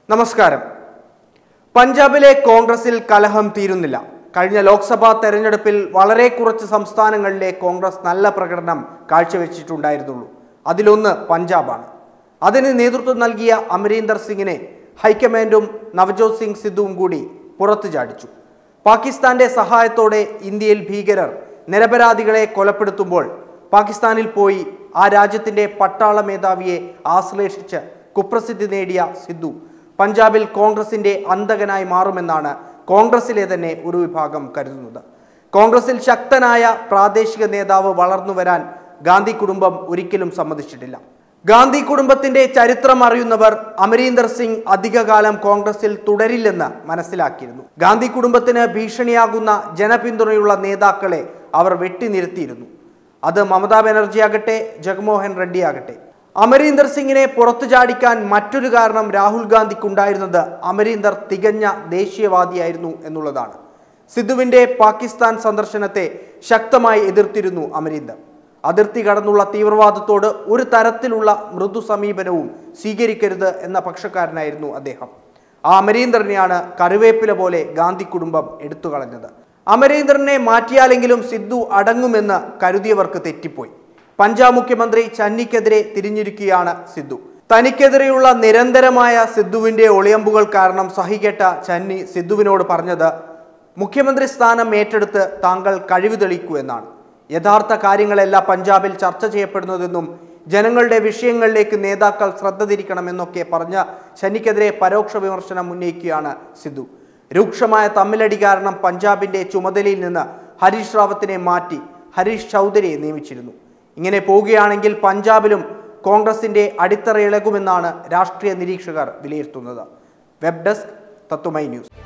നമസ്കാരം പഞ്ചാബിലെ കോൺഗ്രസിൽ കലഹം തീരുന്നില്ല കഴിഞ്ഞ ലോക്സഭാ തെരഞ്ഞെടുപ്പിൽ വളരെ കുറച്ച് സംസ്ഥാനങ്ങളിലെ കോൺഗ്രസ് നല്ല പ്രകടനം കാഴ്ചവെച്ചിട്ടുണ്ടായിരുന്നുള്ളൂ അതിലൊന്ന് പഞ്ചാബാണ് അതിന് നേതൃത്വം നൽകിയ അമരീന്ദർ സിംഗിനെ ഹൈക്കമാൻഡും നവജോത് സിംഗ് സിദ്ധുവും കൂടി പുറത്തു ചാടിച്ചു പാകിസ്ഥാന്റെ സഹായത്തോടെ ഇന്ത്യയിൽ ഭീകരർ നിരപരാധികളെ കൊലപ്പെടുത്തുമ്പോൾ പാകിസ്ഥാനിൽ പോയി ആ രാജ്യത്തിന്റെ പട്ടാള മേധാവിയെ ആശ്ലേഷിച്ച് കുപ്രസിദ്ധി നേടിയ സിദ്ധു പഞ്ചാബിൽ കോൺഗ്രസിന്റെ അന്തകനായി മാറുമെന്നാണ് കോൺഗ്രസിലെ തന്നെ ഒരു വിഭാഗം കരുതുന്നത് കോൺഗ്രസിൽ ശക്തനായ പ്രാദേശിക നേതാവ് വളർന്നു വരാൻ ഗാന്ധി കുടുംബം ഒരിക്കലും സമ്മതിച്ചിട്ടില്ല ഗാന്ധി കുടുംബത്തിന്റെ ചരിത്രം അറിയുന്നവർ അമരീന്ദർ സിംഗ് അധികകാലം കോൺഗ്രസിൽ തുടരില്ലെന്ന് മനസ്സിലാക്കിയിരുന്നു ഗാന്ധി കുടുംബത്തിന് ഭീഷണിയാകുന്ന ജനപിന്തുണയുള്ള നേതാക്കളെ അവർ വെട്ടിനിരുത്തിയിരുന്നു അത് മമതാ ബാനർജി ആകട്ടെ ജഗ്മോഹൻ റെഡ്ഡി ആകട്ടെ അമരീന്ദർ സിംഗിനെ പുറത്തു ചാടിക്കാൻ മറ്റൊരു കാരണം രാഹുൽ ഗാന്ധിക്കുണ്ടായിരുന്നത് അമരീന്ദർ തികഞ്ഞ ദേശീയവാദിയായിരുന്നു എന്നുള്ളതാണ് സിദ്ധുവിന്റെ പാകിസ്ഥാൻ സന്ദർശനത്തെ ശക്തമായി എതിർത്തിരുന്നു അമരീന്ദർ അതിർത്തി കടന്നുള്ള തീവ്രവാദത്തോട് ഒരു തരത്തിലുള്ള മൃദു സമീപനവും സ്വീകരിക്കരുത് എന്ന പക്ഷക്കാരനായിരുന്നു അദ്ദേഹം ആ അമരീന്ദറിനെയാണ് കറിവേപ്പില പോലെ ഗാന്ധി കുടുംബം എടുത്തു കളഞ്ഞത് അമരീന്ദറിനെ മാറ്റിയാലെങ്കിലും സിദ്ധു അടങ്ങുമെന്ന് കരുതിയവർക്ക് തെറ്റിപ്പോയി പഞ്ചാബ് മുഖ്യമന്ത്രി ചന്നിക്കെതിരെ തിരിഞ്ഞിരിക്കുകയാണ് സിദ്ധു തനിക്കെതിരെയുള്ള നിരന്തരമായ സിദ്ധുവിന്റെ ഒളിയമ്പുകൾ കാരണം സഹികെട്ട ചന്നി സിദ്ധുവിനോട് പറഞ്ഞത് മുഖ്യമന്ത്രി സ്ഥാനം ഏറ്റെടുത്ത് താങ്കൾ കഴിവ് തെളിയിക്കൂ എന്നാണ് യഥാർത്ഥ കാര്യങ്ങളല്ല പഞ്ചാബിൽ ചർച്ച ചെയ്യപ്പെടുന്നതെന്നും ജനങ്ങളുടെ വിഷയങ്ങളിലേക്ക് നേതാക്കൾ ശ്രദ്ധ തിരിക്കണമെന്നൊക്കെ പറഞ്ഞ ശനിക്കെതിരെ പരോക്ഷ വിമർശനം ഉന്നയിക്കുകയാണ് സിദ്ധു രൂക്ഷമായ തമ്മിലടി കാരണം പഞ്ചാബിന്റെ ചുമതലയിൽ നിന്ന് ഹരീഷ് റാവത്തിനെ മാറ്റി ഹരീഷ് ചൗധരിയെ നിയമിച്ചിരുന്നു ഇങ്ങനെ പോവുകയാണെങ്കിൽ പഞ്ചാബിലും കോൺഗ്രസിന്റെ അടിത്തറ ഇളകുമെന്നാണ് രാഷ്ട്രീയ നിരീക്ഷകർ വിലയിരുത്തുന്നത് വെബ് ഡെസ്ക് തത്വമൈ ന്യൂസ്